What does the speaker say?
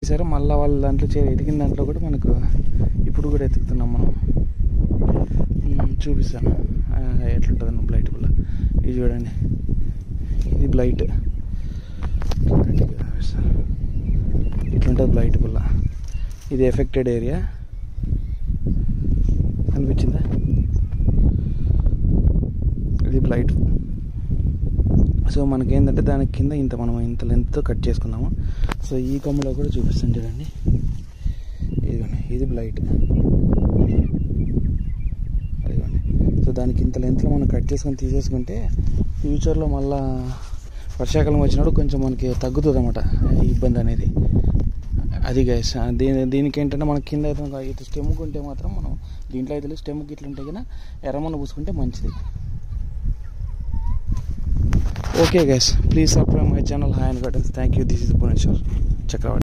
చేశారు మళ్ళీ వాళ్ళ దాంట్లో చే ఎతికిన దాంట్లో కూడా మనకు ఇప్పుడు కూడా ఎతుకుతున్నాం మనం మ్మ్, చూపిస్తాను ఆ, ఎట్లుంటుంది బ్లైట్ పుల్ల ఇది చూడండి ఇది బ్లైట్ ఇట్లుంటుంది బ్లైట్ పుల్ల ఇది ఎఫెక్టెడ్ ఏరియా అనిపించిందా ఇది బ్లైట్ సో మనకేంటంటే దాని కింద ఇంత మనం ఇంత లెంత్ కట్ చేసుకున్నాము సో ఈ కొమ్మలో కూడా చూపిస్తాను చూడండి ఇదిగోండి ఇది బ్లైట్ అదిగోండి సో దానికి ఇంత లెంత్లో మనం కట్ చేసుకొని తీసేసుకుంటే ఫ్యూచర్లో మళ్ళా వర్షాకాలం వచ్చినప్పుడు కొంచెం మనకి తగ్గుతుంది అనమాట ఇబ్బంది అనేది అది గైస్ దీని దీనికి ఏంటంటే మన కింద అయితే ఒక ఇటు స్టెమ్కి ఉంటే మాత్రం మనం దీంట్లో అయితే స్టెమ్కి ఇట్లా ఉంటే కన్నా ఎర్రమన్న పూసుకుంటే మంచిది okay guys please subscribe my channel hi and గటన్స్ thank you this is Bhuvaneshwar Chakravarthi